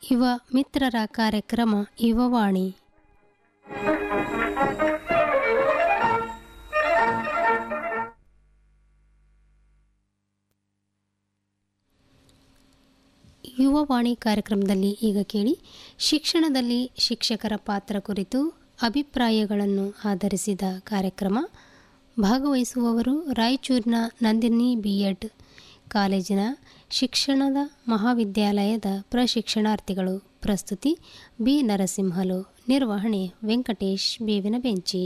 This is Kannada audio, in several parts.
ಯುವ ಮಿತ್ರರ ಕಾರ್ಯಕ್ರಮ ಯುವವಾಣಿ ಯುವವಾಣಿ ಕಾರ್ಯಕ್ರಮದಲ್ಲಿ ಈಗ ಕೇಳಿ ಶಿಕ್ಷಣದಲ್ಲಿ ಶಿಕ್ಷಕರ ಪಾತ್ರ ಕುರಿತು ಅಭಿಪ್ರಾಯಗಳನ್ನು ಆಧರಿಸಿದ ಕಾರ್ಯಕ್ರಮ ಭಾಗವಹಿಸುವವರು ರಾಯಚೂರಿನ ನಂದಿನಿ ಬಿ ಎಡ್ ಕಾಲೇಜಿನ ಶಿಕ್ಷಣದ ಮಹಾವಿದ್ಯಾಲಯದ ಪ್ರಶಿಕ್ಷಣಾರ್ಥಿಗಳು ಪ್ರಸ್ತುತಿ ಬಿ ನರಸಿಂಹಲು ನಿರ್ವಹಣೆ ವೆಂಕಟೇಶ್ ಬೇವಿನ ಬೆಂಚಿ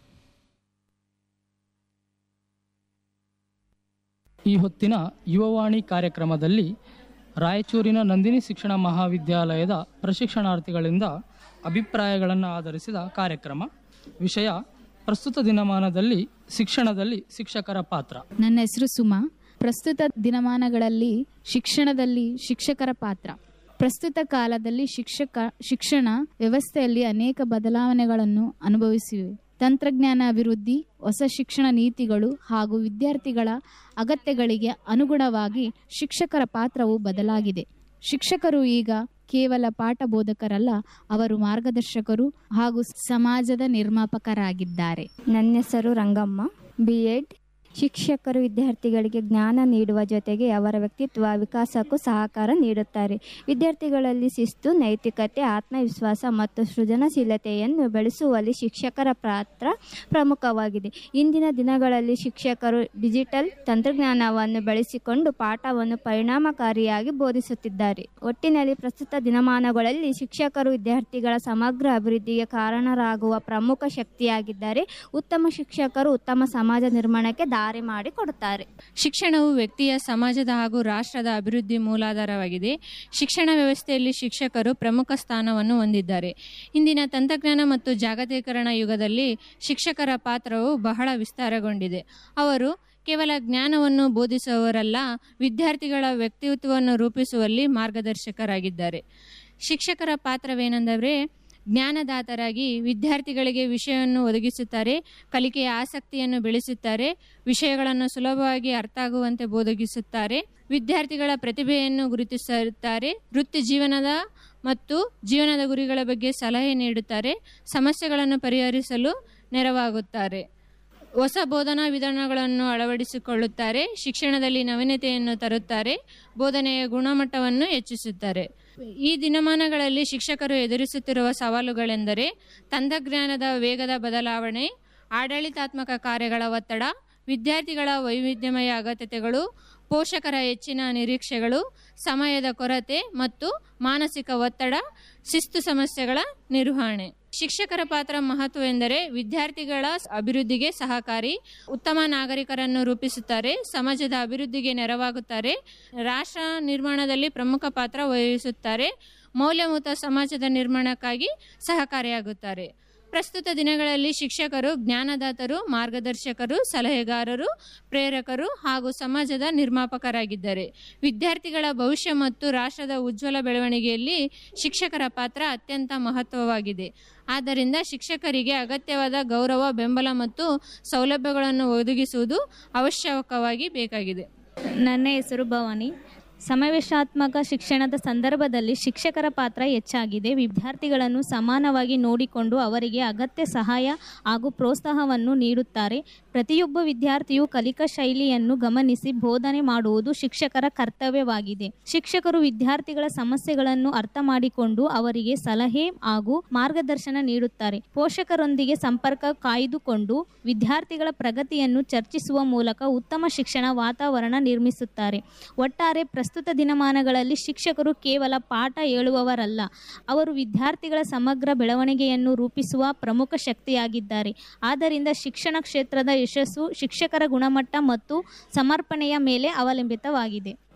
ಈ ಹೊತ್ತಿನ ಯುವವಾಣಿ ಕಾರ್ಯಕ್ರಮದಲ್ಲಿ ರಾಯಚೂರಿನ ನಂದಿನಿ ಶಿಕ್ಷಣ ಮಹಾವಿದ್ಯಾಲಯದ ಪ್ರಶಿಕ್ಷಣಾರ್ಥಿಗಳಿಂದ ಅಭಿಪ್ರಾಯಗಳನ್ನು ಆಧರಿಸಿದ ಕಾರ್ಯಕ್ರಮ ವಿಷಯ ಪ್ರಸ್ತುತ ದಿನಮಾನದಲ್ಲಿ ಶಿಕ್ಷಣದಲ್ಲಿ ಶಿಕ್ಷಕರ ಪಾತ್ರ ನನ್ನ ಹೆಸರು ಸುಮಾ ಪ್ರಸ್ತುತ ದಿನಮಾನಗಳಲ್ಲಿ ಶಿಕ್ಷಣದಲ್ಲಿ ಶಿಕ್ಷಕರ ಪಾತ್ರ ಪ್ರಸ್ತುತ ಕಾಲದಲ್ಲಿ ಶಿಕ್ಷಕ ಶಿಕ್ಷಣ ವ್ಯವಸ್ಥೆಯಲ್ಲಿ ಅನೇಕ ಬದಲಾವಣೆಗಳನ್ನು ಅನುಭವಿಸಿವೆ ತಂತ್ರಜ್ಞಾನ ಅಭಿವೃದ್ಧಿ ಹೊಸ ಶಿಕ್ಷಣ ನೀತಿಗಳು ಹಾಗೂ ವಿದ್ಯಾರ್ಥಿಗಳ ಅಗತ್ಯಗಳಿಗೆ ಅನುಗುಣವಾಗಿ ಶಿಕ್ಷಕರ ಪಾತ್ರವು ಬದಲಾಗಿದೆ ಶಿಕ್ಷಕರು ಈಗ ಕೇವಲ ಪಾಠ ಬೋಧಕರಲ್ಲ ಅವರು ಮಾರ್ಗದರ್ಶಕರು ಹಾಗೂ ಸಮಾಜದ ನಿರ್ಮಾಪಕರಾಗಿದ್ದಾರೆ ನನ್ನ ಹೆಸರು ರಂಗಮ್ಮ ಬಿ ಎಡ್ ಶಿಕ್ಷಕರು ವಿದ್ಯಾರ್ಥಿಗಳಿಗೆ ಜ್ಞಾನ ನೀಡುವ ಜೊತೆಗೆ ಅವರ ವ್ಯಕ್ತಿತ್ವ ವಿಕಾಸಕ್ಕೂ ಸಹಕಾರ ನೀಡುತ್ತಾರೆ ವಿದ್ಯಾರ್ಥಿಗಳಲ್ಲಿ ಶಿಸ್ತು ನೈತಿಕತೆ ಆತ್ಮವಿಶ್ವಾಸ ಮತ್ತು ಸೃಜನಶೀಲತೆಯನ್ನು ಬೆಳೆಸುವಲ್ಲಿ ಶಿಕ್ಷಕರ ಪಾತ್ರ ಪ್ರಮುಖವಾಗಿದೆ ಇಂದಿನ ದಿನಗಳಲ್ಲಿ ಶಿಕ್ಷಕರು ಡಿಜಿಟಲ್ ತಂತ್ರಜ್ಞಾನವನ್ನು ಬಳಸಿಕೊಂಡು ಪಾಠವನ್ನು ಪರಿಣಾಮಕಾರಿಯಾಗಿ ಬೋಧಿಸುತ್ತಿದ್ದಾರೆ ಒಟ್ಟಿನಲ್ಲಿ ಪ್ರಸ್ತುತ ದಿನಮಾನಗಳಲ್ಲಿ ಶಿಕ್ಷಕರು ವಿದ್ಯಾರ್ಥಿಗಳ ಸಮಗ್ರ ಅಭಿವೃದ್ಧಿಗೆ ಕಾರಣರಾಗುವ ಪ್ರಮುಖ ಶಕ್ತಿಯಾಗಿದ್ದಾರೆ ಉತ್ತಮ ಶಿಕ್ಷಕರು ಉತ್ತಮ ಸಮಾಜ ನಿರ್ಮಾಣಕ್ಕೆ ದಾರಿ ಮಾಡಿಕೊಡುತ್ತಾರೆ ಶಿಕ್ಷಣವು ವ್ಯಕ್ತಿಯ ಸಮಾಜದ ಹಾಗೂ ರಾಷ್ಟ್ರದ ಅಭಿವೃದ್ಧಿ ಮೂಲಾಧಾರವಾಗಿದೆ ಶಿಕ್ಷಣ ವ್ಯವಸ್ಥೆಯಲ್ಲಿ ಶಿಕ್ಷಕರು ಪ್ರಮುಖ ಸ್ಥಾನವನ್ನು ಹೊಂದಿದ್ದಾರೆ ಇಂದಿನ ತಂತ್ರಜ್ಞಾನ ಮತ್ತು ಜಾಗತೀಕರಣ ಯುಗದಲ್ಲಿ ಶಿಕ್ಷಕರ ಪಾತ್ರವು ಬಹಳ ವಿಸ್ತಾರಗೊಂಡಿದೆ ಅವರು ಕೇವಲ ಜ್ಞಾನವನ್ನು ಬೋಧಿಸುವವರಲ್ಲ ವಿದ್ಯಾರ್ಥಿಗಳ ವ್ಯಕ್ತಿತ್ವವನ್ನು ರೂಪಿಸುವಲ್ಲಿ ಮಾರ್ಗದರ್ಶಕರಾಗಿದ್ದಾರೆ ಶಿಕ್ಷಕರ ಪಾತ್ರವೇನೆಂದರೆ ಜ್ಞಾನದಾತರಾಗಿ ವಿದ್ಯಾರ್ಥಿಗಳಿಗೆ ವಿಷಯವನ್ನು ಒದಗಿಸುತ್ತಾರೆ ಕಲಿಕೆಯ ಆಸಕ್ತಿಯನ್ನು ಬೆಳೆಸುತ್ತಾರೆ ವಿಷಯಗಳನ್ನು ಸುಲಭವಾಗಿ ಅರ್ಥ ಆಗುವಂತೆ ಬೋಧಗಿಸುತ್ತಾರೆ ವಿದ್ಯಾರ್ಥಿಗಳ ಪ್ರತಿಭೆಯನ್ನು ಗುರುತಿಸುತ್ತಾರೆ ವೃತ್ತಿ ಜೀವನದ ಮತ್ತು ಜೀವನದ ಗುರಿಗಳ ಬಗ್ಗೆ ಸಲಹೆ ನೀಡುತ್ತಾರೆ ಸಮಸ್ಯೆಗಳನ್ನು ಪರಿಹರಿಸಲು ನೆರವಾಗುತ್ತಾರೆ ಹೊಸ ಬೋಧನಾ ವಿಧಾನಗಳನ್ನು ಅಳವಡಿಸಿಕೊಳ್ಳುತ್ತಾರೆ ಶಿಕ್ಷಣದಲ್ಲಿ ನವೀನತೆಯನ್ನು ತರುತ್ತಾರೆ ಬೋಧನೆಯ ಗುಣಮಟ್ಟವನ್ನು ಹೆಚ್ಚಿಸುತ್ತಾರೆ ಈ ದಿನಮಾನಗಳಲ್ಲಿ ಶಿಕ್ಷಕರು ಎದುರಿಸುತ್ತಿರುವ ಸವಾಲುಗಳೆಂದರೆ ತಂತ್ರಜ್ಞಾನದ ವೇಗದ ಬದಲಾವಣೆ ಆಡಳಿತಾತ್ಮಕ ಕಾರ್ಯಗಳ ಒತ್ತಡ ವಿದ್ಯಾರ್ಥಿಗಳ ವೈವಿಧ್ಯಮಯ ಅಗತ್ಯತೆಗಳು ಪೋಷಕರ ಹೆಚ್ಚಿನ ನಿರೀಕ್ಷೆಗಳು ಸಮಯದ ಕೊರತೆ ಮತ್ತು ಮಾನಸಿಕ ಒತ್ತಡ ಶಿಸ್ತು ಸಮಸ್ಯೆಗಳ ನಿರ್ವಹಣೆ ಶಿಕ್ಷಕರ ಪಾತ್ರ ಮಹತ್ವವೆಂದರೆ ವಿದ್ಯಾರ್ಥಿಗಳ ಅಭಿವೃದ್ಧಿಗೆ ಸಹಕಾರಿ ಉತ್ತಮ ನಾಗರಿಕರನ್ನು ರೂಪಿಸುತ್ತಾರೆ ಸಮಾಜದ ಅಭಿವೃದ್ಧಿಗೆ ನೆರವಾಗುತ್ತಾರೆ ರಾಷ್ಟ್ರ ನಿರ್ಮಾಣದಲ್ಲಿ ಪ್ರಮುಖ ಪಾತ್ರ ವಹಿಸುತ್ತಾರೆ ಮೌಲ್ಯಯುತ ಸಮಾಜದ ನಿರ್ಮಾಣಕ್ಕಾಗಿ ಸಹಕಾರಿಯಾಗುತ್ತಾರೆ ಪ್ರಸ್ತುತ ದಿನಗಳಲ್ಲಿ ಶಿಕ್ಷಕರು ಜ್ಞಾನದಾತರು ಮಾರ್ಗದರ್ಶಕರು ಸಲಹೆಗಾರರು ಪ್ರೇರಕರು ಹಾಗೂ ಸಮಾಜದ ನಿರ್ಮಾಪಕರಾಗಿದ್ದಾರೆ ವಿದ್ಯಾರ್ಥಿಗಳ ಭವಿಷ್ಯ ಮತ್ತು ರಾಷ್ಟ್ರದ ಉಜ್ವಲ ಬೆಳವಣಿಗೆಯಲ್ಲಿ ಶಿಕ್ಷಕರ ಪಾತ್ರ ಅತ್ಯಂತ ಮಹತ್ವವಾಗಿದೆ ಆದ್ದರಿಂದ ಶಿಕ್ಷಕರಿಗೆ ಅಗತ್ಯವಾದ ಗೌರವ ಬೆಂಬಲ ಮತ್ತು ಸೌಲಭ್ಯಗಳನ್ನು ಒದಗಿಸುವುದು ಅವಶ್ಯಕವಾಗಿ ಬೇಕಾಗಿದೆ ನನ್ನ ಹೆಸರು ಭವಾನಿ ಸಮಾವೇಶಾತ್ಮಕ ಶಿಕ್ಷಣದ ಸಂದರ್ಭದಲ್ಲಿ ಶಿಕ್ಷಕರ ಪಾತ್ರ ಹೆಚ್ಚಾಗಿದೆ ವಿದ್ಯಾರ್ಥಿಗಳನ್ನು ಸಮಾನವಾಗಿ ನೋಡಿಕೊಂಡು ಅವರಿಗೆ ಅಗತ್ಯ ಸಹಾಯ ಹಾಗೂ ಪ್ರೋತ್ಸಾಹವನ್ನು ನೀಡುತ್ತಾರೆ ಪ್ರತಿಯೊಬ್ಬ ವಿದ್ಯಾರ್ಥಿಯು ಕಲಿಕಾ ಶೈಲಿಯನ್ನು ಗಮನಿಸಿ ಬೋಧನೆ ಮಾಡುವುದು ಶಿಕ್ಷಕರ ಕರ್ತವ್ಯವಾಗಿದೆ ಶಿಕ್ಷಕರು ವಿದ್ಯಾರ್ಥಿಗಳ ಸಮಸ್ಯೆಗಳನ್ನು ಅರ್ಥ ಮಾಡಿಕೊಂಡು ಅವರಿಗೆ ಸಲಹೆ ಹಾಗೂ ಮಾರ್ಗದರ್ಶನ ನೀಡುತ್ತಾರೆ ಪೋಷಕರೊಂದಿಗೆ ಸಂಪರ್ಕ ಕಾಯ್ದುಕೊಂಡು ವಿದ್ಯಾರ್ಥಿಗಳ ಪ್ರಗತಿಯನ್ನು ಚರ್ಚಿಸುವ ಮೂಲಕ ಉತ್ತಮ ಶಿಕ್ಷಣ ವಾತಾವರಣ ನಿರ್ಮಿಸುತ್ತಾರೆ ಒಟ್ಟಾರೆ ಪ್ರಸ್ತುತ ದಿನಮಾನಗಳಲ್ಲಿ ಶಿಕ್ಷಕರು ಕೇವಲ ಪಾಠ ಹೇಳುವವರಲ್ಲ ಅವರು ವಿದ್ಯಾರ್ಥಿಗಳ ಸಮಗ್ರ ಬೆಳವಣಿಗೆಯನ್ನು ರೂಪಿಸುವ ಪ್ರಮುಖ ಶಕ್ತಿಯಾಗಿದ್ದಾರೆ ಆದ್ದರಿಂದ ಶಿಕ್ಷಣ ಕ್ಷೇತ್ರದ ಯಶಸ್ಸು ಶಿಕ್ಷಕರ ಗುಣಮಟ್ಟ ಮತ್ತು ಸಮರ್ಪಣೆಯ ಮೇಲೆ ಅವಲಂಬಿತವಾಗಿದೆ